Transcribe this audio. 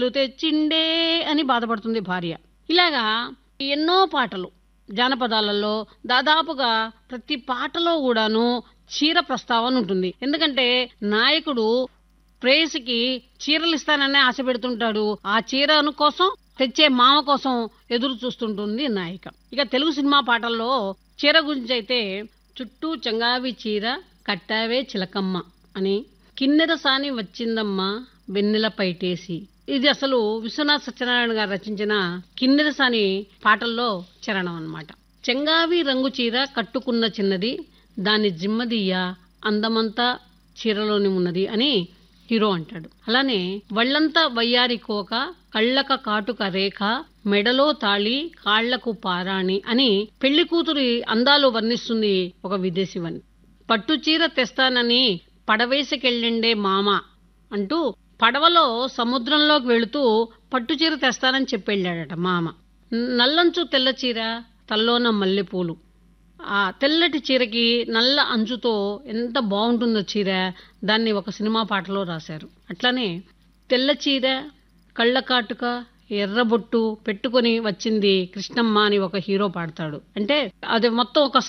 తెచ్చిండే అని బాధపడుతుంది భార్య ఇలాగా ఎన్నో పాటలు జానపదాలలో దాదాపుగా ప్రతి పాటలో కూడాను చీర ప్రస్తావన ఉంటుంది ఎందుకంటే నాయకుడు ప్రేయసికి చీరలు ఇస్తానని ఆశ పెడుతుంటాడు ఆ చీరను కోసం తెచ్చే మామ కోసం ఎదురు చూస్తుంటుంది నాయిక ఇక తెలుగు సినిమా పాటల్లో చీర గురించి అయితే చుట్టూ చంగావి చీర కట్టావే చిలకమ్మ అని కిన్నెర సాని వచ్చిందమ్మా వెన్నెల పైటేసి ఇది అసలు విశ్వనాథ్ సత్యనారాయణ గారు రచించిన కిన్నెర సాని పాటల్లో చరణం అన్నమాట చెంగావి రంగు చీర కట్టుకున్న చిన్నది దాని జిమ్మదియ్య అందమంతా చీరలోని ఉన్నది అని హీరో అంటాడు అలానే వళ్ళంతా వయ్యారి కోక కళ్ళక కాటుక రేఖ మెడలో తాళి కాళ్లకు పారాణి అని పెళ్లి కూతురి అందాలు వర్ణిస్తుంది ఒక విదేశీవని పట్టు చీర తెస్తానని పడవేసికెళ్ళిండే మామ అంటూ పడవలో సముద్రంలోకి వెళుతూ పట్టు చీర తెస్తానని చెప్పెళ్ళాడట మామ నల్లంచు తెల్ల చీర తల్లోన మల్లెపూలు ఆ తెల్లటి చీరకి నల్ల అంచుతో ఎంత బాగుంటుందో చీర దాన్ని ఒక సినిమా పాటలో రాశారు అట్లానే తెల్ల చీర కళ్ళ కాటుక ఎర్రబొట్టు పెట్టుకొని వచ్చింది కృష్ణమ్మ అని ఒక హీరో పాడతాడు అంటే అది మొత్తం ఒక